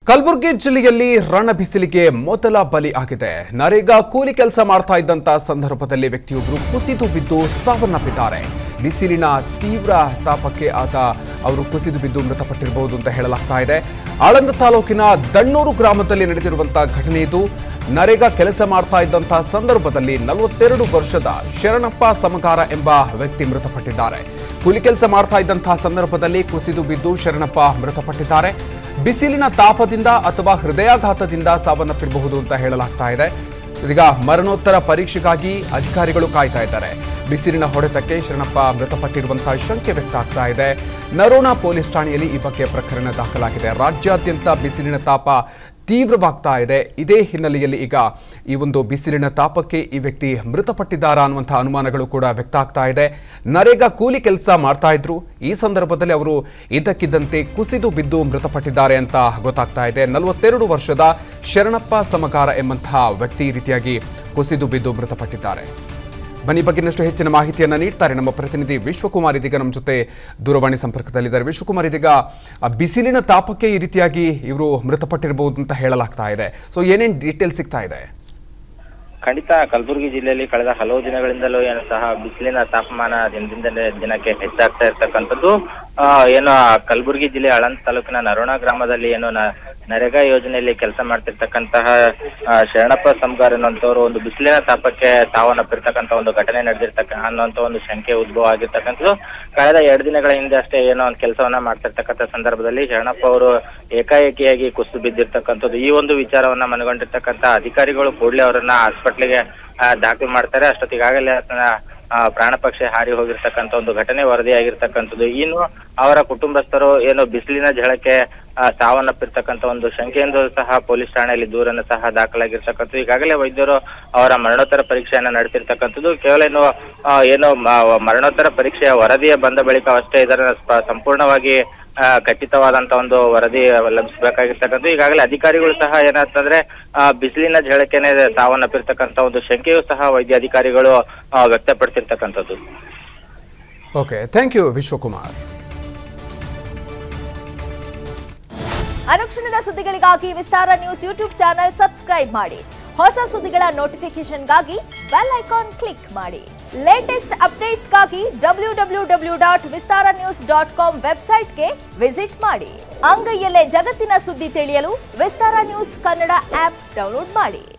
ಕಲಬುರಗಿ ಜಿಲ್ಲೆಯಲ್ಲಿ ರಣ ಬಿಸಿಲಿಗೆ ಮೊದಲ ಬಲಿ ಆಗಿದೆ ನರೇಗಾ ಕೂಲಿ ಕೆಲಸ ಮಾಡ್ತಾ ಇದ್ದಂತ ಸಂದರ್ಭದಲ್ಲಿ ವ್ಯಕ್ತಿಯೊಬ್ಬರು ಕುಸಿದು ಬಿದ್ದು ಸಾವನ್ನಪ್ಪಿದ್ದಾರೆ ಬಿಸಿಲಿನ ತೀವ್ರ ತಾಪಕ್ಕೆ ಆತ ಅವರು ಕುಸಿದು ಬಿದ್ದು ಮೃತಪಟ್ಟಿರಬಹುದು ಅಂತ ಹೇಳಲಾಗ್ತಾ ಇದೆ ಆಳಂದ ತಾಲೂಕಿನ ದಣ್ಣೂರು ಗ್ರಾಮದಲ್ಲಿ ನಡೆದಿರುವಂತಹ ಘಟನೆ ಇದು ನರೇಗಾ ಕೆಲಸ ಮಾಡ್ತಾ ಇದ್ದಂತಹ ಸಂದರ್ಭದಲ್ಲಿ ನಲವತ್ತೆರಡು ವರ್ಷದ ಶರಣಪ್ಪ ಸಮಗಾರ ಎಂಬ ವ್ಯಕ್ತಿ ಮೃತಪಟ್ಟಿದ್ದಾರೆ ಕೂಲಿ ಕೆಲಸ ಮಾಡ್ತಾ ಇದ್ದಂತಹ ಸಂದರ್ಭದಲ್ಲಿ ಕುಸಿದು ಬಿದ್ದು ಶರಣಪ್ಪ ಮೃತಪಟ್ಟಿದ್ದಾರೆ ಬಿಸಿಲಿನ ತಾಪದಿಂದ ಅಥವಾ ಹೃದಯಾಘಾತದಿಂದ ಸಾವನ್ನಪ್ಪಿರಬಹುದು ಅಂತ ಹೇಳಲಾಗ್ತಾ ಇದೆ ಈಗ ಮರಣೋತ್ತರ ಪರೀಕ್ಷೆಗಾಗಿ ಅಧಿಕಾರಿಗಳು ಕಾಯ್ತಾ ಇದ್ದಾರೆ ಬಿಸಿಲಿನ ಹೊಡೆತಕ್ಕೆ ಶರಣಪ್ಪ ಮೃತಪಟ್ಟಿರುವಂತಹ ಶಂಕೆ ವ್ಯಕ್ತ ಆಗ್ತಾ ಇದೆ ನರೋಣ ಪೊಲೀಸ್ ಠಾಣೆಯಲ್ಲಿ ಈ ಬಗ್ಗೆ ಪ್ರಕರಣ ದಾಖಲಾಗಿದೆ ರಾಜ್ಯಾದ್ಯಂತ ಬಿಸಿಲಿನ ತಾಪ ತೀವ್ರವಾಗ್ತಾ ಇದೆ ಇದೇ ಹಿನ್ನೆಲೆಯಲ್ಲಿ ಈಗ ಈ ಒಂದು ಬಿಸಿಲಿನ ತಾಪಕ್ಕೆ ಈ ವ್ಯಕ್ತಿ ಮೃತಪಟ್ಟಿದ್ದಾರಾ ಅನ್ನುವಂಥ ಅನುಮಾನಗಳು ಕೂಡ ವ್ಯಕ್ತ ಆಗ್ತಾ ಇದೆ ನರೇಗಾ ಕೂಲಿ ಕೆಲಸ ಮಾಡ್ತಾ ಇದ್ರು ಈ ಸಂದರ್ಭದಲ್ಲಿ ಅವರು ಇದ್ದಕ್ಕಿದ್ದಂತೆ ಕುಸಿದು ಬಿದ್ದು ಮೃತಪಟ್ಟಿದ್ದಾರೆ ಅಂತ ಗೊತ್ತಾಗ್ತಾ ಇದೆ ನಲವತ್ತೆರಡು ವರ್ಷದ ಶರಣಪ್ಪ ಸಮಗಾರ ಎಂಬಂತಹ ವ್ಯಕ್ತಿ ಈ ರೀತಿಯಾಗಿ ಕುಸಿದು ಬಿದ್ದು ಮೃತಪಟ್ಟಿದ್ದಾರೆ ಬನ್ನಿ ಬಗ್ಗೆ ಇನ್ನಷ್ಟು ಹೆಚ್ಚಿನ ಮಾಹಿತಿಯನ್ನ ನೀಡ್ತಾರೆ ನಮ್ಮ ಪ್ರತಿನಿಧಿ ವಿಶ್ವಕುಮಾರ್ ಇದೀಗ ನಮ್ಮ ಜೊತೆ ದೂರವಾಣಿ ಸಂಪರ್ಕದಲ್ಲಿದ್ದಾರೆ ವಿಶ್ವಕುಮಾರ್ ಇದೀಗ ಆ ಬಿಸಿಲಿನ ತಾಪಕ್ಕೆ ಈ ರೀತಿಯಾಗಿ ಇವರು ಮೃತಪಟ್ಟಿರಬಹುದು ಅಂತ ಹೇಳಲಾಗ್ತಾ ಇದೆ ಸೊ ಏನೇನು ಡೀಟೇಲ್ ಸಿಗ್ತಾ ಇದೆ ಖಂಡಿತ ಕಲಬುರಗಿ ಜಿಲ್ಲೆಯಲ್ಲಿ ಕಳೆದ ಹಲವು ದಿನಗಳಿಂದಲೂ ಏನು ಸಹ ಬಿಸಿಲಿನ ತಾಪಮಾನ ದಿನದಿಂದ ದಿನಕ್ಕೆ ಹೆಚ್ಚಾಗ್ತಾ ಇರ್ತಕ್ಕಂಥದ್ದು ಆ, ಏನು ಆ ಕಲಬುರಗಿ ಜಿಲ್ಲೆ ಆಳಂದ್ ತಾಲೂಕಿನ ನರೋಣ ಗ್ರಾಮದಲ್ಲಿ ಏನು ನ- ನರೇಗಾ ಯೋಜನೆಯಲ್ಲಿ ಕೆಲಸ ಮಾಡ್ತಿರ್ತಕ್ಕಂತಹ ಆ, ಶರಣಪ್ಪ ಸಂಗಾರ್ ಅನ್ನುವಂಥವ್ರು ಒಂದು ಬಿಸಿಲಿನ ತಾಪಕ್ಕೆ ಸಾವನ್ನಪ್ಪಿರ್ತಕ್ಕಂಥ ಒಂದು ಘಟನೆ ನಡೆದಿರ್ತಕ್ಕ ಅನ್ನುವಂಥ ಒಂದು ಶಂಕೆ ಉದ್ಭವ ಆಗಿರ್ತಕ್ಕಂಥದ್ದು ಕಳೆದ ಎರಡು ದಿನಗಳ ಹಿಂದೆ ಅಷ್ಟೇ ಏನೋ ಒಂದು ಕೆಲಸವನ್ನ ಮಾಡ್ತಿರ್ತಕ್ಕಂಥ ಸಂದರ್ಭದಲ್ಲಿ ಶರಣಪ್ಪ ಅವರು ಏಕಾಏಕಿಯಾಗಿ ಕುಸಿದು ಬಿದ್ದಿರ್ತಕ್ಕಂಥದ್ದು ಈ ಒಂದು ವಿಚಾರವನ್ನ ಮನಗೊಂಡಿರ್ತಕ್ಕಂಥ ಅಧಿಕಾರಿಗಳು ಕೂಡಲೇ ಅವರನ್ನ ಹಾಸ್ಪಿಟ್ಲಿಗೆ ದಾಖಲು ಮಾಡ್ತಾರೆ ಅಷ್ಟೊತ್ತಿಗಾಗಲೇ ಆತನ ಆ, ಪ್ರಾಣ ಪಕ್ಷಿ ಹಾರಿ ಹೋಗಿರ್ತಕ್ಕಂಥ ಒಂದು ಘಟನೆ ವರದಿಯಾಗಿರ್ತಕ್ಕಂಥದ್ದು ಇನ್ನು ಅವರ ಕುಟುಂಬಸ್ಥರು ಏನು ಬಿಸಿಲಿನ ಝಳಕ್ಕೆ ಆ, ಸಾವನ್ನಪ್ಪಿರ್ತಕ್ಕಂಥ ಒಂದು ಶಂಕೆಯಿಂದ ಸಹ ಪೊಲೀಸ್ ಠಾಣೆಯಲ್ಲಿ ದೂರನ್ನು ಸಹ ದಾಖಲಾಗಿರ್ತಕ್ಕಂಥದ್ದು ಈಗಾಗಲೇ ವೈದ್ಯರು ಅವರ ಮರಣೋತ್ತರ ಪರೀಕ್ಷೆಯನ್ನ ನಡೆಸಿರ್ತಕ್ಕಂಥದ್ದು ಕೇವಲ ಏನು ಆ, ಏನು ಮ- ಮರಣೋತ್ತರ ಪರೀಕ್ಷೆಯ ವರದಿಯ ಬಂದ ಬಳಿಕ ಅಷ್ಟೇ ಇದರ ಸ್ಪ- ಸಂಪೂರ್ಣವಾಗಿ ಆ, ಖಚಿತವಾದಂತ ಒಂದು ವರದಿ ಲಭಿಸಬೇಕಾಗಿರ್ತಕ್ಕಂಥ ಈಗಾಗಲೇ ಅಧಿಕಾರಿಗಳು ಸಹ ಏನಂತಂದ್ರೆ ಆ, ಬಿಸಿಲಿನ ಝಳಕೆನೆ ಸಾವನ್ನಪ್ಪಿರ್ತಕ್ಕಂಥ ಒಂದು ಶಂಕೆಯೂ ಸಹ ವೈದ್ಯ ಅಧಿಕಾರಿಗಳು ಆ, ವ್ಯಕ್ತಪಡಿಸಿರ್ತಕ್ಕಂಥದ್ದು ಓಕೆ ಥ್ಯಾಂಕ್ ಯು ವಿಶ್ವಕುಮಾರ್ ಅನುಕ್ಷಣದ ಸುದ್ದಿಗಳಿಗಾಗಿ Vistara news YouTube channel subscribe ಮಾಡಿ ಹೊಸ ಸುದ್ದಿಗಳ ನೋಟಿಫಿಕೇಶನ್ಗಾಗಿ ಬೆಲ್ ಐಕಾನ್ ಕ್ಲಿಕ್ ಮಾಡಿ ಲೇಟೆಸ್ಟ್ ಅಪ್ಡೇಟ್ಸ್ಗಾಗಿ W W W dot Vistara news dot com ವೆಬ್ಸೈಟ್ಗೆ ವಿಸಿಟ್ ಮಾಡಿ ಅಂಗೈಯಲ್ಲೇ ಜಗತ್ತಿನ ಸುದ್ದಿ ತಿಳಿಯಲು Vistara news Kannada app download ಮಾಡಿ